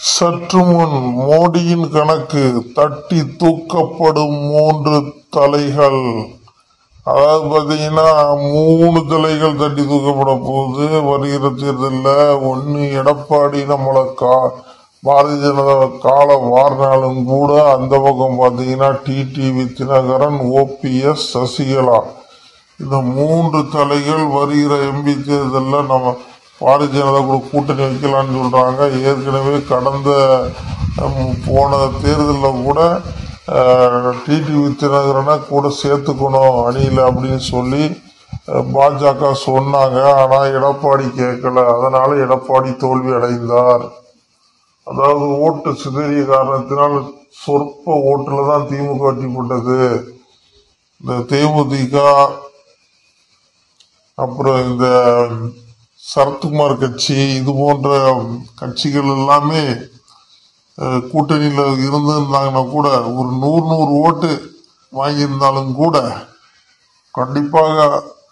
சற்று முன் மோடியின் கணக்கு தட்டி தூக்கப்படும் மூன்று தலைகள் அதாவது பாத்தீங்கன்னா மூணு தலைகள் தட்டி தூக்கப்பட போகுது வருகிற தேர்தலில் ஒன்னு எடப்பாடி நம்மளை கா பாரதிய ஜனதா கால வாரினாலும் கூட அந்த பக்கம் பாத்தீங்கன்னா டிடிவி தினகரன் ஓபிஎஸ் சசிகலா இந்த மூன்று தலைகள் வருகிற எம்பி தேர்தலில் நம்ம பாரதிய ஜனதா கூட கூட்டணி வைக்கலாம்னு சொல்றாங்க ஏற்கனவே கடந்த ஹம், போன தேர்தலில் கூட டிடிவி தினகரனை கூட சேர்த்துக்கணும் அணியில் அப்படின்னு சொல்லி அஹ், பாஜக சொன்னாங்க ஆனால் எடப்பாடி கேட்கல அதனால எடப்பாடி தோல்வி அடைந்தார் அதாவது ஓட்டு சிதறிய காரணத்தினால் சொற்ப ஓட்டுல தான் திமுக வெற்றி பெற்றது இந்த தேமுதிக அப்புறம் இந்த சரத்குமார் கட்சி இது போன்ற கட்சிகள் எல்லாமே அஹ், கூட்டணியில இருந்திருந்தாங்கன்னா கூட ஒரு நூறு நூறு ஓட்டு வாங்கியிருந்தாலும் கூட கண்டிப்பாக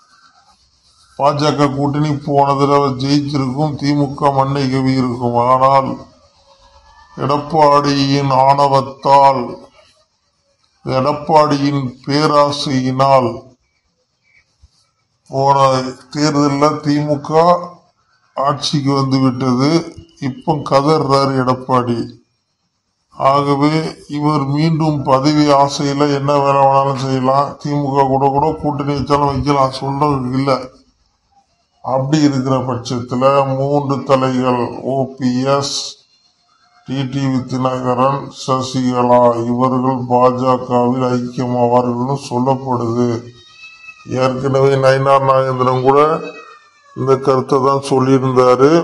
பாஜக கூட்டணி போன தடவை ஜெயிச்சிருக்கும் திமுக மண்ணை கவி இருக்கும் ஆனால் எடப்பாடியின் ஆணவத்தால் எடப்பாடியின் பேராசையினால் போன தேர்தலில் திமுக ஆட்சிக்கு வந்து விட்டது இப்போ கதறார் எடப்பாடி ஆகவே இவர் மீண்டும் பதவி ஆசையில என்ன வேலை வேணாலும் செய்யலாம் திமுக கூட கூட கூட்டணி வச்சாலும் வைக்கலாம் சொல்றது இல்லை அப்படி இருக்கிற பட்சத்துல மூன்று தலைகள் ஓபிஎஸ் டிடிவி தினகரன் சசிகலா இவர்கள் பாஜகவில் ஐக்கியமாவார்கள்னு சொல்லப்படுது ஏற்கனவே நயினார் நாகேந்திரன் கூட இந்த கருத்தை தான் சொல்லியிருந்தாரு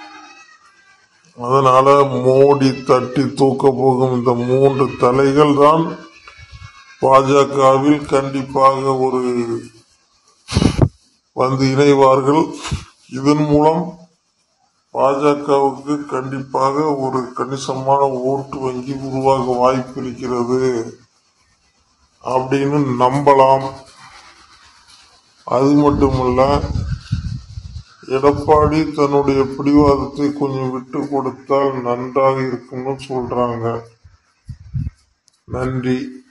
அதனால மோடி தட்டி தூக்க போகும் இந்த மூன்று தலைகள் தான் பாஜகவில் கண்டிப்பாக ஒரு வந்து இணைவார்கள் இதன் மூலம் பாஜகவுக்கு கண்டிப்பாக ஒரு கணிசமான ஓட்டு வங்கி உருவாக வாய்ப்பு இருக்கிறது அப்படின்னு நம்பலாம் அது மட்டுமல்ல எடப்பாடி தன்னுடைய பிடிவாதத்தை கொஞ்சம் விட்டு கொடுத்தால் நன்றாக இருக்கும்னு சொல்றாங்க நன்றி